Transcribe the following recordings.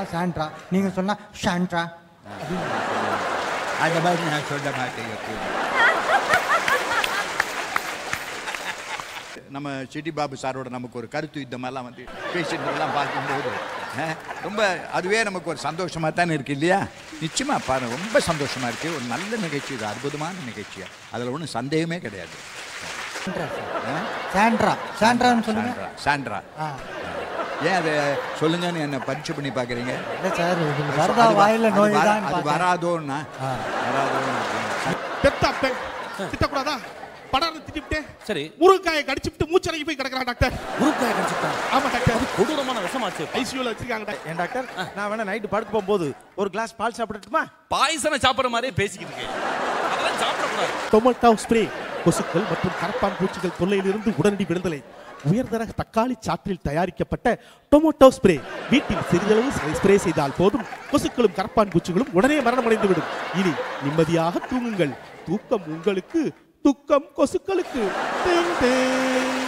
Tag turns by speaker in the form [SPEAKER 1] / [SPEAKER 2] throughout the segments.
[SPEAKER 1] Sandra நீங்க சொன்னா ஷாண்ட்ரா
[SPEAKER 2] அந்த மாதிரி நான் சொல்ல மாட்டேன் எப்பயும். நம்ம சிட்டி பாபு சாரோட நமக்கு ஒரு கருத்து இந்த மாதிரிலாம் வந்து பேசிட்டுலாம் பார்க்கும்போது அஹ், ரொம்ப அதுவே நமக்கு ஒரு சந்தோஷமாக தானே இருக்கு இல்லையா நிச்சயமாக பாருங்க ரொம்ப சந்தோஷமாக இருக்குது ஒரு நல்ல நிகழ்ச்சி இது அற்புதமான நிகழ்ச்சி அதில் ஒன்றும் சந்தேகமே கிடையாது அஹ்?
[SPEAKER 1] சாண்ட்ரா சாண்ட்ரான்னு சொல்லுங்க
[SPEAKER 2] சாண்ட்ரா சாண்ட்ரா
[SPEAKER 1] ஆ
[SPEAKER 2] ஏன் அதை சொல்லுங்கன்னு என்ன பரீட்சை பண்ணி பார்க்குறீங்க
[SPEAKER 1] இல்லை சார் உங்களுக்கு வரதா வாயில நோய் தான்
[SPEAKER 2] அது வராதோன்னா வராதோன்னு
[SPEAKER 3] பெத்தா பெண் திட்டக்கூடாதா படார்னு திட்டிவிட்டு
[SPEAKER 4] சரி
[SPEAKER 3] முருங்காயை கடிச்சுட்டு மூச்சடங்கி போய் கிடக்குறான் டாக்டர்
[SPEAKER 4] முருங்காய் கடிச்சுட்டான்
[SPEAKER 3] ஆமா டாக்டர்
[SPEAKER 4] கொடூரமான விஷமாச்சு
[SPEAKER 3] ஐசியூல வச்சிருக்காங்க டாக்டர்
[SPEAKER 5] ஏன் டாக்டர் நான் வேணா நைட்டு படுக்க போகும்போது ஒரு கிளாஸ் பால் சாப்பிடட்டுமா
[SPEAKER 4] பாய்சனை சாப்பிடுற மாதிரியே பேசிக்கிட்டு இருக்கேன் அதெல்லாம் சாப்பிடக்கூடாது
[SPEAKER 3] டொமேட்டோ ஸ்ப்ரே கொசுக்கள் மற்றும் கரப்பான் பூச்சிகள் தொல்லையிலிருந்து உடனடி விடுதலை உயர்தர தக்காளி சாற்றில் தயாரிக்கப்பட்ட டொமேட்டோ ஸ்ப்ரே வீட்டில் சிறிதளவு ஸ்ப்ரே- ஸ்ப்ரே செய்தால் போதும் கொசுக்களும் கரப்பான் பூச்சிகளும் உடனே மரணமடைந்து விடும் இனி நிம்மதியாக தூங்குங்கள் தூக்கம் உங்களுக்கு துக்கம் கொசுக்களுக்கு டிங் டிங்.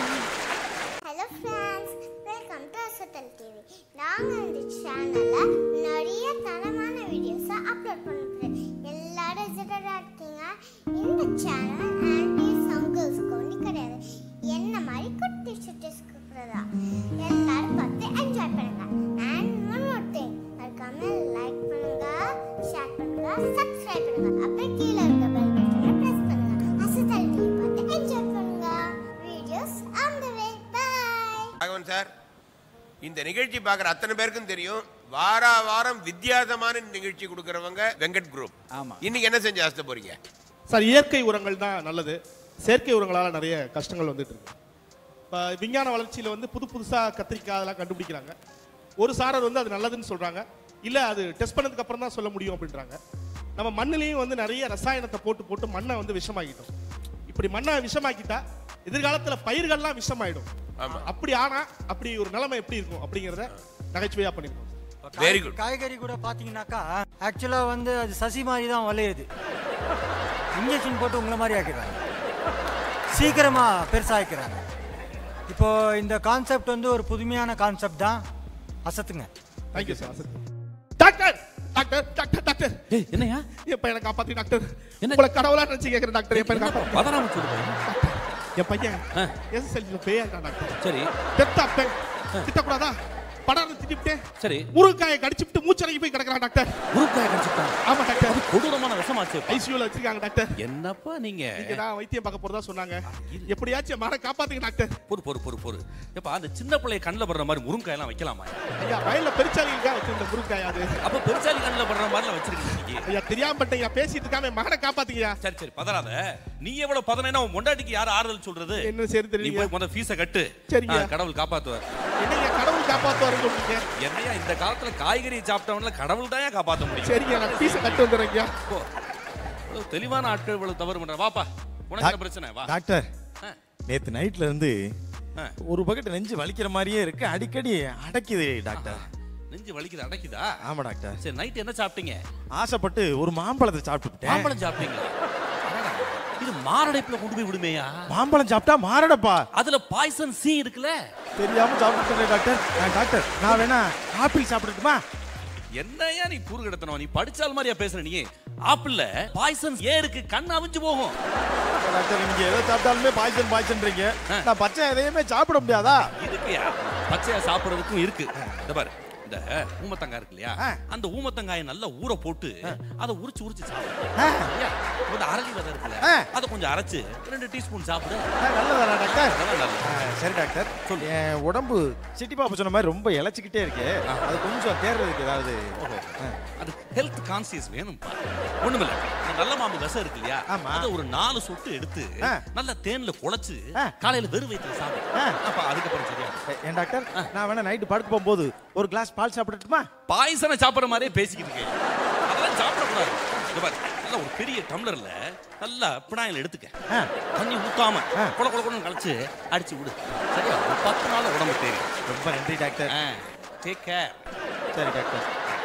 [SPEAKER 6] Hello friends welcome to Asathal TV நாங்கள் இந்த சேனலில் நிறைய தரமான வீடியோஸை அப்லோட் பண்ணுறோம் எல்லாரும் எக்ஸைட்டடாக இருக்கீங்க இந்த சேனல் ஆன்டிஸ் அங்கிள்ஸ்க்கு ஒன்று கிடையாது என்ன மாதிரி குட்டி சுட்டிஸ்க்கு இருக்கிறதா எல்லாரும் பார்த்து என்ஜாய் பண்ணுங்க அண்ட் ஒன் மோர் திங் மறக்காம லைக் பண்ணுங்க ஷேர் பண்ணுங்க சப்ஸ்கிரைப் பண்ணுங்க அப்புறம் கீழே இருக்க பெல் பட்டனை ப்ரெஸ் பண்ணுங்க அசத்தல் டிவி பார்த்து என்ஜாய் பண்ணுங்க videos on the way by
[SPEAKER 7] Raghavan sir இந்த நிகழ்ச்சி பார்க்குற அத்தனை பேருக்கும் தெரியும் வாரா வாரம் வித்தியாசமான நிகழ்ச்சி கொடுக்கறவங்க வெங்கட் குரூப்
[SPEAKER 2] ஆமா.
[SPEAKER 7] இன்னைக்கு என்ன செஞ்சு ஆசை போறீங்க
[SPEAKER 3] சார் இயற்கை உரங்கள் தான் நல்லது செயற்கை உரங்களால் நிறைய கஷ்டங்கள் வந்துட்டு இருக்கு இப்போ விஞ்ஞான வளர்ச்சியில் வந்து புது புதுசாக கத்திரிக்காய் அதெல்லாம் கண்டுபிடிக்கிறாங்க ஒரு சாரர் வந்து அது நல்லதுன்னு சொல்கிறாங்க இல்லை அது டெஸ்ட் பண்ணதுக்கு அப்புறம் தான் சொல்ல முடியும் அப்படின்றாங்க நம்ம மண்ணிலையும் வந்து நிறைய ரசாயனத்தை போட்டு போட்டு மண்ணை வந்து விஷமாக்கிட்டோம் இப்படி மண்ணை விஷமாக்கிட்டா எதிர்காலத்தில் பயிர்கள்லாம் விஷமாயிடும் அப்படி ஆனா அப்படி ஒரு நிலைமை எப்படி இருக்கும் அப்படிங்கிறத நகைச்சுவையாக பண்ணிருக்கோம்
[SPEAKER 7] வெரி குட்
[SPEAKER 1] காய்கறி கூட பார்த்தீங்கன்னாக்கா ஆக்சுவலாக வந்து அது சசி மாதிரி தான் விளையுது இன்ஜெக்ஷன் போட்டு உங்களை மாதிரி ஆக்கிடுறாங்க சீக்கிரமாக பெருசாகிக்கிறாங்க இப்போ இந்த கான்செப்ட் வந்து ஒரு புதுமையான கான்செப்ட் தான் அசத்துங்க
[SPEAKER 3] thank you sir doctor doctor doctor doctor
[SPEAKER 4] ஏய் என்னையா
[SPEAKER 3] என் பையனை காப்பாத்தி டாக்டர்
[SPEAKER 4] என்ன?
[SPEAKER 3] உங்களை கடவுளா நினைச்சு கேக்குறேன் டாக்டர் என் பையனை காப்பாத்தி
[SPEAKER 4] பதறாம சொல்லுங்க
[SPEAKER 3] என் பையன்
[SPEAKER 4] ஆ.
[SPEAKER 3] எஸ்எஸ்எல்சியில் பேயா இருக்கான் டாக்டர்
[SPEAKER 4] சரி
[SPEAKER 3] பெத்தா பெண் திட்டக்கூடாதா படார்னு திட்டிவிட்டு
[SPEAKER 4] சரி
[SPEAKER 3] முருங்காயை கடிச்சுட்டு மூச்சடங்கி போய் கிடக்குறான் டாக்டர்
[SPEAKER 4] முருங்காய் கடிச்சுட்டான்
[SPEAKER 3] ஆமா டாக்டர்
[SPEAKER 4] கொடூரமான விஷமாச்சு
[SPEAKER 3] ஐசியூல வச்சிருக்காங்க டாக்டர்
[SPEAKER 4] என்னப்பா நீங்க
[SPEAKER 3] நீங்க தான் வைத்தியம் பார்க்க போறதா சொன்னாங்க எப்படியாச்சும் மர காப்பாத்துங்க டாக்டர்
[SPEAKER 4] பொறு பொறு பொறு பொறு எப்ப அந்த சின்ன பிள்ளைய கண்ணில் படுற மாதிரி முருங்காய் எல்லாம் வைக்கலாமா
[SPEAKER 3] ஐயா வயல்ல பெருச்சாலிக்கா வச்சிருந்த முருங்காய் அது
[SPEAKER 4] அப்ப பெருசாலி கண்ணில் படுற மாதிரிலாம் வச்சிருக்கீங்க இன்னைக்கு
[SPEAKER 3] ஐயா தெரியாம பட்டேன் பேசிட்டு இருக்காம மகனை காப்பாத்துங்கய்யா
[SPEAKER 4] சரி சரி பதறாத நீ எவ்வளவு பதனா உன் பொண்டாட்டிக்கு யார் ஆறுதல் சொல்றது
[SPEAKER 3] என்ன சரி
[SPEAKER 4] நீ
[SPEAKER 3] தெரியல
[SPEAKER 4] போய் முதல்ல ஃபீஸை கட்டு
[SPEAKER 3] சரிங்க.
[SPEAKER 4] ஆ, கடவுள் காப்பாத்துவார்
[SPEAKER 3] என்னையா கடவுள் காப்பாத்துவாருன்னு சொல்றீங்க
[SPEAKER 4] என்னையா இந்த காலத்துல காய்கறி சாப்பிட்டவன்ல கடவுள் தான் காப்பாத்த முடியும்
[SPEAKER 3] சரிங்க நான் பீஸை கட்டு வந்துடுறேங்க
[SPEAKER 4] போ. இவ்வளவு தெளிவான ஆட்கள் இவ்வளவு தவறு பண்ற வாப்பா உனக்கு என்ன பிரச்சனை வா
[SPEAKER 5] டாக்டர்
[SPEAKER 4] ஆ.
[SPEAKER 5] நேத்து நைட்ல இருந்து
[SPEAKER 4] ஆ.
[SPEAKER 5] ஒரு பக்கெட் நெஞ்சு வலிக்கிற மாதிரியே இருக்கு அடிக்கடி அடைக்குது டாக்டர்
[SPEAKER 4] நெஞ்சு வலிக்குது அடைக்குதா
[SPEAKER 5] ஆமா டாக்டர்
[SPEAKER 4] சரி நைட் என்ன சாப்பிட்டீங்க
[SPEAKER 5] ஆசைப்பட்டு ஒரு மாம்பழத்தை சாப்பிட்டுட்டேன்
[SPEAKER 4] மாம்பழம் சாப்பிட்டீங்களா அடடா, இது மாரடைப்புல கொண்டு போய் விடுமேயா
[SPEAKER 5] மாம்பழம் சாப்பிட்டா மாரடப்பா
[SPEAKER 4] அதுல பாய்சன் சி இருக்குல்ல
[SPEAKER 5] தெரியாம சாப்பிட்டுட்டேன் டாக்டர் ஆ, டாக்டர் நான் வேணா ஆப்பிள் சாப்பிடட்டுமா
[SPEAKER 4] என்னையா நீ கூறு கிடத்தனவா நீ படிச்சால் மாதிரியா பேசுற நீ ஆப்பிள்ல பாய்சன் ஏ இருக்கு கண் அவிஞ்சு போகும்
[SPEAKER 5] டாக்டர் நீங்க எதை சாப்பிட்டாலுமே பாய்சன் பாய்சன்றீங்க நான் பச்சை எதையுமே சாப்பிட முடியாதா
[SPEAKER 4] இருக்குயா பச்சையா சாப்பிடுறதுக்கும் இருக்கு இந்த பாரு இந்த ஊமத்தங்காய் இருக்கு இல்லையா
[SPEAKER 5] ஆ.
[SPEAKER 4] அந்த ஊமத்தங்காயை நல்லா ஊற போட்டு அதை உரிச்சு உரிச்சு சாப்பிடு
[SPEAKER 5] ஆ,
[SPEAKER 4] சரியா? இந்த அரளி விதை இருக்குல்ல
[SPEAKER 5] ஆ.
[SPEAKER 4] அதை கொஞ்சம் அரைச்சு ரெண்டு டீஸ்பூன் சாப்பிடு
[SPEAKER 5] ஆ, நல்லதானா டாக்டர்
[SPEAKER 4] அதெல்லாம் நல்லது.
[SPEAKER 5] ஆ, சரி டாக்டர் என் உடம்பு சிட்டி பாப்பா சொன்ன மாதிரி ரொம்ப இழைச்சிக்கிட்டே இருக்கு அது கொஞ்சம் தேர்றதுக்கு ஏதாவது
[SPEAKER 4] அது ஹெல்த் கான்சியஸ் வேணும்ப்பா ஒண்ணுமில்ல இந்த நல்ல மாம்பு விஷம் இருக்கு இல்லையா
[SPEAKER 5] ஆமா.
[SPEAKER 4] அதை ஒரு நாலு சொட்டு எடுத்து
[SPEAKER 5] ஆ.
[SPEAKER 4] நல்ல தேன்ல குழைச்சு
[SPEAKER 5] ஆ.
[SPEAKER 4] காலையில வெறும் வயிற்றுல சாப்பிடு
[SPEAKER 5] ஆ.
[SPEAKER 4] அப்ப அதுக்கப்புறம் சரியா
[SPEAKER 5] ஏ- ஏன் டாக்டர் நான் வேணா நைட்டு படுக்க போகும்போது ஒரு கிளாஸ் பால் சாப்பிடட்டுமா
[SPEAKER 4] பாய்சனை சாப்பிடுற மாதிரியே பேசிக்கிட்டு இருக்கேன் அதெல்லாம் சாப்பிடக்கூடாது இங்க பாரு நல்ல ஒரு பெரிய டம்ளர்ல நல்லா பினாயில் எடுத்துக்க
[SPEAKER 5] ஆ.
[SPEAKER 4] தண்ணி ஊத்தாம
[SPEAKER 5] ஆ.
[SPEAKER 4] கொல கொல கொலன்னு கழிச்சு அடிச்சு விடு சரியா ஒரு பத்து நாள் உடம்பு தேரும்
[SPEAKER 5] ரொம்ப நன்றி டாக்டர்
[SPEAKER 4] டேக் கேர்
[SPEAKER 5] சரி டாக்டர்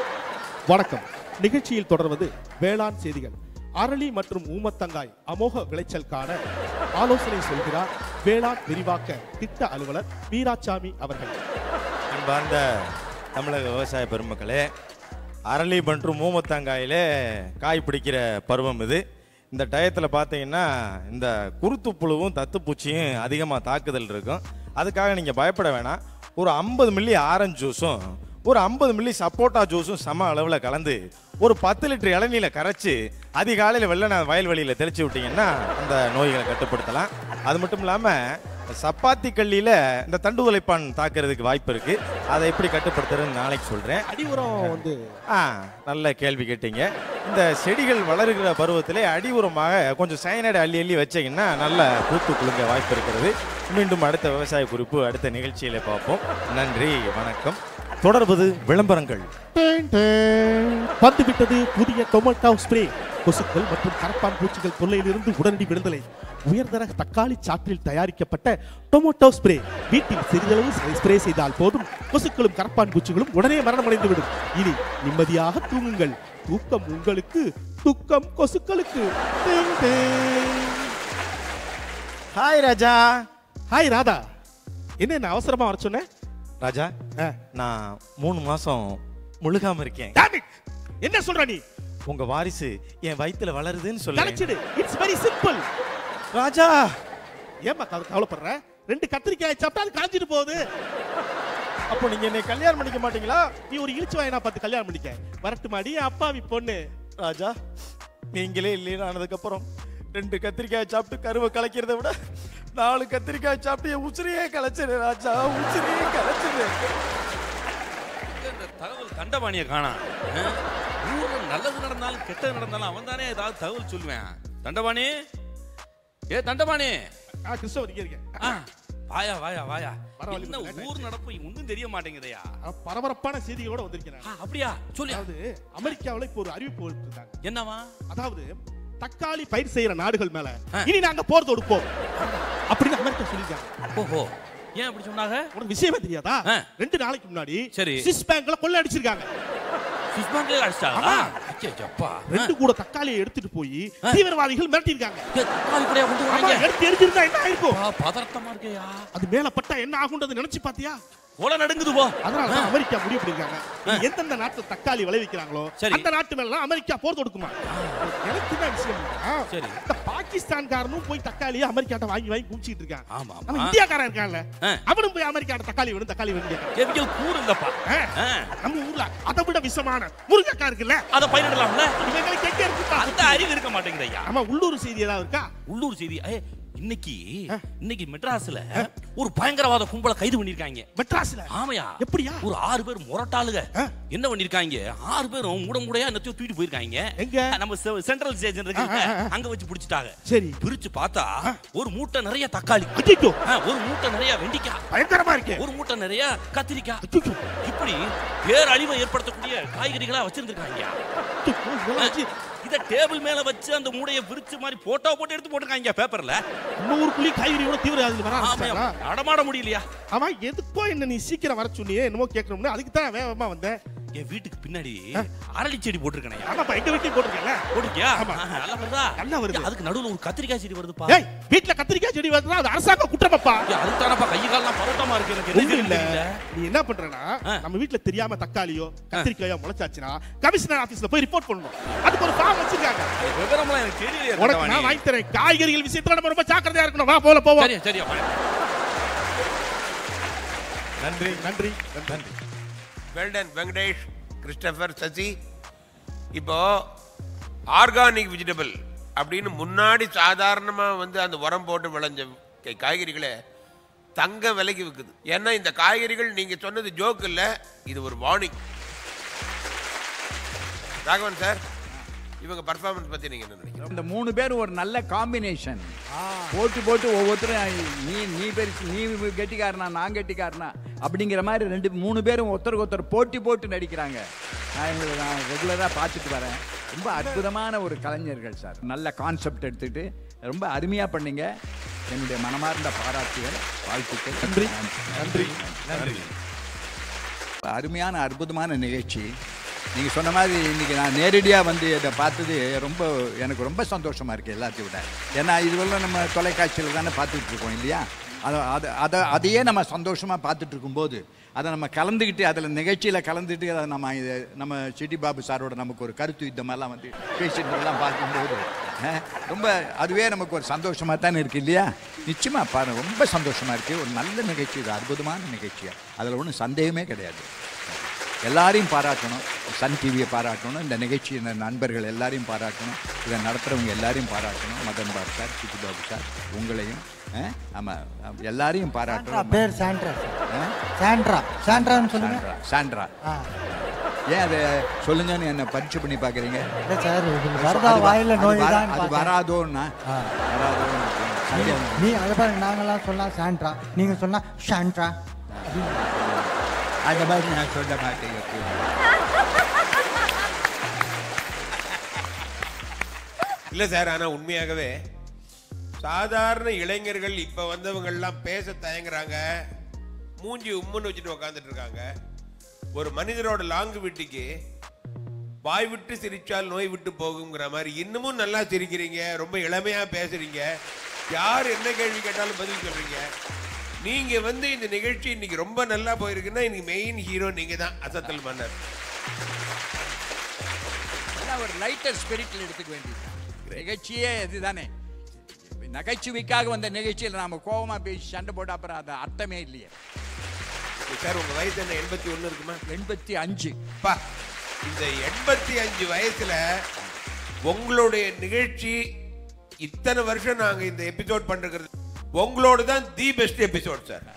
[SPEAKER 3] வணக்கம் நிகழ்ச்சியில் தொடர்வது வேளாண் செய்திகள் அரளி மற்றும் ஊமத்தங்காய் அமோக விளைச்சலுக்கான ஆலோசனை சொல்கிறார் வேளாண் விரிவாக்க திட்ட அலுவலர் வீராசாமி அவர்கள்
[SPEAKER 5] அன்பார்ந்த தமிழக விவசாய பெருமக்களே அரளி மற்றும் மூமத்தாங்காயிலே காய் பிடிக்கிற பருவம் இது இந்த டயத்தில் பார்த்தீங்கன்னா இந்த குருத்து புழுவும் தத்துப்பூச்சியும் அதிகமாக தாக்குதல் இருக்கும் அதுக்காக நீங்கள் பயப்பட வேணாம் ஒரு ஐம்பது மில்லி ஆரஞ்சு ஜூஸும் ஒரு ஐம்பது மில்லி சப்போட்டா ஜூஸும் சம அளவில் கலந்து ஒரு பத்து லிட்டர் இளநீல கரைச்சி அதிகாலையில் வெள்ளன வயல்வெளியில் தெளிச்சு விட்டீங்கன்னா அந்த நோய்களை கட்டுப்படுத்தலாம் அது மட்டும் இல்லாமல் சப்பாத்தி கல்லியில் இந்த தண்டு உலைப்பான் தாக்குறதுக்கு வாய்ப்பு இருக்கு அதை எப்படி கட்டுப்படுத்துறதுன்னு நாளைக்கு சொல்கிறேன்
[SPEAKER 3] அடி உரம் வந்து
[SPEAKER 5] ஆ நல்ல கேள்வி கேட்டீங்க இந்த செடிகள் வளருகிற பருவத்திலே அடி உரமாக கொஞ்சம் சயனைடு அள்ளி அள்ளி வச்சீங்கன்னா நல்ல பூத்து குலுங்க வாய்ப்பு இருக்கிறது மீண்டும் அடுத்த விவசாய குறிப்பு அடுத்த நிகழ்ச்சியில பார்ப்போம் நன்றி வணக்கம் தொடர்வது விளம்பரங்கள்
[SPEAKER 3] வந்துவிட்டது புதிய டொமேட்டோ ஸ்ப்ரே கொசுக்கள் மற்றும் கரப்பான் பூச்சிகள் தொல்லையிலிருந்து உடனடி விடுதலை உயர்தர தக்காளி சாற்றில் தயாரிக்கப்பட்ட டொமேட்டோ ஸ்ப்ரே வீட்டில் சிறிதளவு ஸ்ப்ரே செய்தால் போதும் கொசுக்களும் கரப்பான் பூச்சிகளும் உடனே மரணமடைந்து விடும் இனி நிம்மதியாக தூங்குங்கள் தூக்கம் உங்களுக்கு துக்கம் கொசுக்களுக்கு டேங் டேங்.
[SPEAKER 5] ஹாய் ராஜா
[SPEAKER 3] ஹாய் ராதா என்ன என்ன அவசரமா வர சொன்னேன்
[SPEAKER 5] ராஜா
[SPEAKER 3] ஆ.
[SPEAKER 5] நான் மூணு மாசம் முழுகாம இருக்கேன்
[SPEAKER 3] Damn it! என்ன சொல்ற நீ
[SPEAKER 5] உங்க வாரிசு என் வயித்துல வளருதுன்னு சொல்ல
[SPEAKER 3] கலைச்சிடு இட்ஸ் வெரி சிம்பிள்
[SPEAKER 5] ராஜா
[SPEAKER 3] ஏமா கவலைப்படுற ரெண்டு கத்திரிக்காய் சாப்பிட்டா அது காஞ்சிட்டு போகுது
[SPEAKER 5] அப்போ நீங்க என்னை கல்யாணம் பண்ணிக்க மாட்டீங்களா
[SPEAKER 3] நீ ஒரு இழிச்சு வாயினா பார்த்து கல்யாணம் பண்ணிக்க வரட்டு மாடி அப்பாவி பொண்ணு
[SPEAKER 5] ராஜா நீங்களே இல்லைன்னு ஆனதுக்கு அப்புறம் ரெண்டு கத்திரிக்காய் சாப்பிட்டு கருவை கலைக்கிறத விட நாலு கத்திரிக்காய் சாப்பிட்டு என் உசிரியே கலைச்சிரு ராஜா உசிரியே கலைச்சிரு
[SPEAKER 4] இந்த தகவல் தண்டபாணியை காணா ஊர்ல நல்லது நடந்தாலும் கெட்டது நடந்தாலும் அவன் தானே ஏதாவது தகவல் சொல்லுவேன் தண்டபாணி ஏ தண்டபாணி
[SPEAKER 3] ஆ கிறிஸ்தவ இங்க இருக்கேன்
[SPEAKER 4] ஆ, வாயா வாயா வாயா
[SPEAKER 3] பரவாயில்ல,
[SPEAKER 4] என்ன
[SPEAKER 3] பரவாயில்ல.
[SPEAKER 4] ஊர் நடப்பு ஒன்றும் தெரிய மாட்டேங்குதையா
[SPEAKER 3] ஆ, பரபரப்பான செய்திகளோட வந்திருக்கேன்
[SPEAKER 4] ஆ,
[SPEAKER 3] நான்.
[SPEAKER 4] அப்படியா சொல்லு
[SPEAKER 3] அதாவது அமெரிக்காவுல இப்போ ஒரு அறிவிப்பு இருக்காங்க
[SPEAKER 4] என்னவா
[SPEAKER 3] அதாவது தக்காளி பயிர் செய்யற நாடுகள் மேல
[SPEAKER 4] ஆ.
[SPEAKER 3] இனி நாங்க போர் தொடுப்போம் அப்படின்னு அமெரிக்கா சொல்லிருக்காங்க
[SPEAKER 4] ஓஹோ ஏன் அப்படி சொன்னாங்க
[SPEAKER 3] உனக்கு விஷயமே தெரியாதா
[SPEAKER 4] ஆ.
[SPEAKER 3] ரெண்டு நாளைக்கு முன்னாடி
[SPEAKER 4] சரி.
[SPEAKER 3] சுவிஸ் பேங்க்ல கொள்ள அடிச்சிருக்காங்க
[SPEAKER 4] சுவிஸ் பேங்க்ல அடிச்சிட்டாங்களா அப்பா
[SPEAKER 3] ரெண்டு கூட தக்காளியை எடுத்துட்டு போய்
[SPEAKER 4] ஆ.
[SPEAKER 3] தீவிரவாதிகள் மிரட்டிருக்காங்க
[SPEAKER 4] தக்காளி கூடயா கொண்டு
[SPEAKER 3] ஆமா,
[SPEAKER 4] வராங்க
[SPEAKER 3] எடுத்து எரிஞ்சிருந்தா என்ன ஆயிருக்கும்
[SPEAKER 4] ஆ, பதட்டமா இருக்கையா
[SPEAKER 3] அது மேல பட்டா என்ன ஆகுன்றது நினைச்சு பாத்தியா
[SPEAKER 4] கொலை நடுங்குது போ
[SPEAKER 3] அதனால தான் அமெரிக்கா முடிவு பண்ணிருக்காங்க இனி எந்தெந்த நாட்டுல தக்காளி விளைவிக்கிறாங்களோ
[SPEAKER 4] சரி.
[SPEAKER 3] அந்த நாட்டு மேல அமெரிக்கா போர் தொடுக்குமா எனக்கு என்ன விஷயம்
[SPEAKER 4] சரி.
[SPEAKER 3] இந்த பாகிஸ்தான்காரனும் போய் தக்காளியை அமெரிக்காட்ட வாங்கி வாங்கி குடிச்சிட்டு இருக்கான்
[SPEAKER 4] ஆமா, ஆமா.
[SPEAKER 3] நம்ம இந்தியாக்காரன் இருக்கான்ல
[SPEAKER 4] ஆ.
[SPEAKER 3] அவனும் போய் அமெரிக்காட்ட தக்காளி வேணும் தக்காளி வேணும் கேட்கறான்.
[SPEAKER 4] எங்க கூறு இல்லப்பா
[SPEAKER 3] ஆ.
[SPEAKER 4] ஆ,
[SPEAKER 3] நம்ம ஊர்ல அதை விட விஷமான முருங்கக்காய் இருக்குல்ல
[SPEAKER 4] அத பயிரிடலாம்ல
[SPEAKER 3] இவங்களுக்கு எங்க இருக்குப்பா
[SPEAKER 4] அந்த அறிவு இருக்க மாட்டேங்குதையா
[SPEAKER 3] ஆமா உள்ளூர் செய்தி ஏதாவது இருக்கா
[SPEAKER 4] உள்ளூர் செய்தி ஏ, இன்னைக்கு இன்னைக்கு மெட்ராஸ்ல ஒரு பயங்கரவாத கும்பலை கைது பண்ணிருக்காங்க
[SPEAKER 3] மெட்ராஸ்ல
[SPEAKER 4] ஆமையா
[SPEAKER 3] எப்படியா?
[SPEAKER 4] ஒரு ஆறு பேர் முரட்டாளுக
[SPEAKER 3] ஆ.
[SPEAKER 4] என்ன பண்ணிருக்காங்க ஆறு பேரும் முட முடையா நத்தியும் தூக்கிட்டு போயிருக்காங்க
[SPEAKER 3] எங்க?
[SPEAKER 4] நம்ம செ- சென்ட்ரல் ஸ்டேஷன் இருக்கு
[SPEAKER 3] ஆ, ஆ, ஆ.
[SPEAKER 4] அங்க வச்சு பிடிச்சிட்டாங்க
[SPEAKER 3] சரி
[SPEAKER 4] பிரிச்சு பார்த்தா ஒரு மூட்டை நிறைய தக்காளி
[SPEAKER 3] அச்சோ
[SPEAKER 4] ஆ, ஒரு மூட்டை நிறைய வெண்டிக்காய்
[SPEAKER 3] பயங்கரமா இருக்கே
[SPEAKER 4] ஒரு மூட்டை நிறைய கத்திரிக்காய்
[SPEAKER 3] அச்சோ
[SPEAKER 4] இப்படி பேரழிவை ஏற்படுத்தக்கூடிய காய்கறிகளா வச்சிருந்திருக்காங்க
[SPEAKER 3] இதெல்லாம் வச்சு
[SPEAKER 4] இத டேபிள் மேல வச்சு அந்த மூடைய விரிச்சு மாதிரி போட்டோ போட்டு எடுத்து போட்டுருக்காங்க பேப்பர்ல
[SPEAKER 3] நம்ம ஊருக்குள்ளேயே காய்கறியோட தீவிரவாதிகள் வர
[SPEAKER 4] ஆமையா
[SPEAKER 3] ஆரம்பிச்சாங்களா?
[SPEAKER 4] நடமாட முடியலையா
[SPEAKER 3] ஆமா எதுக்கோ என்ன நீ சீக்கிரம் வர சொன்னியே என்னமோ கேட்கணும்னு அதுக்கு தான் வேகமா வந்தேன்
[SPEAKER 4] என் வீட்டுக்கு பின்னாடி அரளி செடி போட்டிருக்கேன்
[SPEAKER 3] ஆமாப்பா எங்க வீட்லயும் போட்டிருக்கேன்ல
[SPEAKER 4] போட்டிருக்கியா
[SPEAKER 3] ஆமா.
[SPEAKER 4] ஆஹா, நல்லா வருதா
[SPEAKER 3] நல்லா வருது.
[SPEAKER 4] ஏய், அதுக்கு நடுவுல ஒரு கத்திரிக்காய் செடி வருதுப்பா
[SPEAKER 3] ஏய் வீட்ல கத்திரிக்காய் செடி வருதுன்னா அது அரசாங்க குற்றமப்பா
[SPEAKER 4] ஏய், அதுக்கு தானப்பா கை கால்லாம் பரோட்டமா இருக்கு எனக்கு என்ன
[SPEAKER 3] ஒண்ணும் இல்ல
[SPEAKER 4] தெரியல
[SPEAKER 3] நீ என்ன பண்றனா
[SPEAKER 4] ஆ.
[SPEAKER 3] நம்ம வீட்ல தெரியாம தக்காளியோ கத்திரிக்காயோ முளைச்சாச்சுன்னா கமிஷனர் ஆபீஸ்ல போய் ரிப்போர்ட் பண்ணணும் அதுக்கு ஒரு ஃபார்ம் வச்சிருக்காங்க
[SPEAKER 4] விவரம்லாம் எனக்கு தெரியலையே
[SPEAKER 3] உனக்கு நான்
[SPEAKER 4] தண்டவாணி.
[SPEAKER 3] வாங்கி தரேன் காய்கறிகள் விஷயத்துல நம்ம ரொம்ப ஜாக்கிரதையா இருக்கணும் வா போல போவோம்
[SPEAKER 4] சரியா சரியா வாங்க.
[SPEAKER 5] நன்றி
[SPEAKER 3] நன்றி நன்றி
[SPEAKER 7] வெல்டன் வெங்கடேஷ் கிறிஸ்டபர் சசி இப்போ ஆர்கானிக் வெஜிடபிள் அப்படின்னு முன்னாடி சாதாரணமாக வந்து அந்த உரம் போட்டு விளைஞ்ச கை- காய்கறிகளை தங்க விலைக்கு விற்குது ஏன்னா இந்த காய்கறிகள் நீங்கள் சொன்னது ஜோக் இல்லை இது ஒரு வார்னிங் ராகவன் சார் இவங்க பர்ஃபார்மன்ஸ் பற்றி நீங்கள் என்ன நினைக்கிறீங்க
[SPEAKER 2] இந்த மூணு பேரும் ஒரு நல்ல காம்பினேஷன் போட்டு போட்டு ஒவ்வொருத்தரும் நீ நீ பெருசு நீ கெட்டிக்காரனா நான் கெட்டிக்காரனா அப்படிங்கிற மாதிரி ரெண்டு மூணு பேரும் ஒருத்தருக்கு ஒருத்தர் போட்டி போட்டு நடிக்கிறாங்க நான் இவங்களை நான் ரெகுலராக பார்த்துட்டு வரேன் ரொம்ப அற்புதமான ஒரு கலைஞர்கள் சார் நல்ல கான்செப்ட் எடுத்துக்கிட்டு ரொம்ப அருமையாக பண்ணீங்க என்னுடைய மனமார்ந்த பாராட்டுகள் வாழ்த்துக்கள் நன்றி நன்றி நன்றி அருமையான அற்புதமான நிகழ்ச்சி நீங்கள் சொன்ன மாதிரி இன்றைக்கி நான் நேரடியாக வந்து இதை பார்த்தது ரொம்ப எனக்கு ரொம்ப சந்தோஷமாக இருக்குது எல்லாத்தையும் விட ஏன்னா இதுவரை நம்ம தொலைக்காட்சியில் தானே பார்த்துட்டு இருக்கோம் இல்லையா அதை அதை அதை அதையே நம்ம சந்தோஷமாக பார்த்துட்டு இருக்கும்போது அதை நம்ம கலந்துக்கிட்டு அதில் நிகழ்ச்சியில் கலந்துட்டு அதை நம்ம இது நம்ம சிட்டி பாபு சாரோட நமக்கு ஒரு கருத்து யுத்தம் எல்லாம் வந்து பேசிட்டுலாம் பார்க்கும்போது அஹ், ரொம்ப அதுவே நமக்கு ஒரு சந்தோஷமாக தானே இருக்குது இல்லையா நிச்சயமாக பாரு ரொம்ப சந்தோஷமாக இருக்குது ஒரு நல்ல நிகழ்ச்சி இது அற்புதமான நிகழ்ச்சி அதில் ஒன்றும் சந்தேகமே கிடையாது எல்லாரையும் பாராட்டணும் சன் டிவியை பாராட்டணும் இந்த நிகழ்ச்சி இந்த நண்பர்கள் எல்லாரையும் பாராட்டணும் இதை நடத்துகிறவங்க எல்லாரையும் பாராட்டணும் மதன் பாபு சார் சிட்டி பாபு சார் உங்களையும் அஹ், ஆமாம் எல்லாரையும்
[SPEAKER 1] சாண்ட்ரா
[SPEAKER 2] பாராட்டணும்
[SPEAKER 1] பேர் சாண்ட்ரா
[SPEAKER 2] அஹ்,
[SPEAKER 1] சாண்ட்ரா சாண்ட்ரான்னு சொல்லுங்க
[SPEAKER 2] சாண்ட்ரா சாண்ட்ரா
[SPEAKER 1] ஆ
[SPEAKER 2] ஏன் அதை சொல்லுங்கன்னு என்ன பரிச்சு பண்ணி பார்க்குறீங்க
[SPEAKER 1] இல்லை சார் உங்களுக்கு வருதா வாயில நோய் தான்
[SPEAKER 2] அது வராதோன்னா
[SPEAKER 1] ஆ.
[SPEAKER 2] வராதோன்னு சந்தேகம்.
[SPEAKER 1] நீ அதை பாருங்க நாங்கெல்லாம் சொன்னா சாண்ட்ரா நீங்க சொன்னா ஷாண்ட்ரா
[SPEAKER 2] அந்த மாதிரி நான் சொல்ல மாட்டேங்க
[SPEAKER 7] இல்ல சார் ஆனா உண்மையாகவே சாதாரண இளைஞர்கள் இப்ப வந்தவங்கெல்லாம் பேச தயங்குறாங்க மூஞ்சி உம்முன்னு வச்சுட்டு உக்காந்துட்டு இருக்காங்க ஒரு மனிதரோட லாங்குவிட்டிக்கு வாய் விட்டு சிரிச்சால் நோய் விட்டு போகுங்கிற மாதிரி இன்னமும் நல்லா சிரிக்கிறீங்க ரொம்ப இளமையா பேசுறீங்க யார் என்ன கேள்வி கேட்டாலும் பதில் சொல்றீங்க நீங்க வந்து இந்த நிகழ்ச்சி இன்னைக்கு ரொம்ப நல்லா போயிருக்குன்னா இன்னைக்கு மெயின் ஹீரோ நீங்க தான் அசத்தல் மன்னர்
[SPEAKER 2] எல்லாம் ஒரு லைட்டர் ஸ்பிரிட்டில் எடுத்துக்க வேண்டியது நிகழ்ச்சியே இதுதானே நகைச்சுவைக்காக வந்த நிகழ்ச்சியில் நாம கோவமா பேசி சண்டை போட்ட அப்புறம் அது அர்த்தமே இல்லையே
[SPEAKER 7] சார் உங்க வயசு என்ன எண்பத்தி ஒண்ணு இருக்குமா
[SPEAKER 2] எண்பத்தி அஞ்சு
[SPEAKER 7] பா இந்த எண்பத்தி அஞ்சு வயசுல உங்களுடைய நிகழ்ச்சி இத்தனை வருஷம் நாங்க இந்த எபிசோட் பண்றது உங்களோட தான் the best episode sir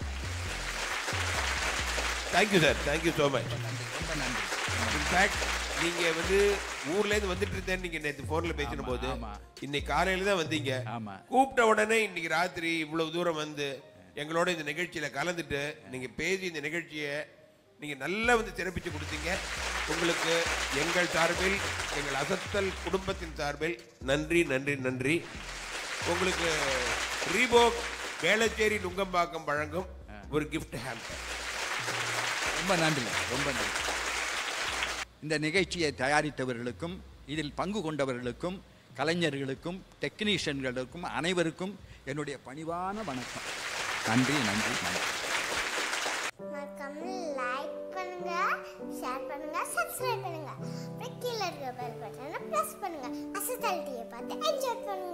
[SPEAKER 7] thank you sir thank you so much in fact நீங்க வந்து ஊர்ல இருந்து வந்துட்டு இருந்தேன் நீங்க நேத்து போன்ல பேசின போது
[SPEAKER 2] ஆமா.
[SPEAKER 7] இன்னைக்கு காலையில தான் வந்தீங்க
[SPEAKER 2] ஆமா.
[SPEAKER 7] கூப்பிட்ட உடனே இன்னைக்கு ராத்திரி இவ்வளவு தூரம் வந்து எங்களோட இந்த நிகழ்ச்சியில கலந்துட்டு நீங்க பேசி இந்த நிகழ்ச்சியை நீங்க நல்லா வந்து சிறப்பிச்சு கொடுத்தீங்க உங்களுக்கு எங்கள் சார்பில் எங்கள் அசத்தல் குடும்பத்தின் சார்பில் நன்றி நன்றி நன்றி உங்களுக்கு ரீபோக் வேளச்சேரி நுங்கம்பாக்கம் வழங்கும் ஒரு gift ஹேம்பர்
[SPEAKER 2] ரொம்ப நன்றி ரொம்ப நன்றி இந்த நிகழ்ச்சியை தயாரித்தவர்களுக்கும் இதில் பங்கு கொண்டவர்களுக்கும் கலைஞர்களுக்கும் டெக்னீஷியன்களுக்கும் அனைவருக்கும் என்னுடைய பணிவான வணக்கம் நன்றி நன்றி நன்றி
[SPEAKER 6] மறக்காம லைக் பண்ணுங்க ஷேர் பண்ணுங்க சப்ஸ்கிரைப் பண்ணுங்க அப்புறம் கீழே இருக்க பெல் பட்டனை ப்ரெஸ் பண்ணுங்க அசத்தல் டிவியை பார்த்து என்ஜாய் பண்ணுங்க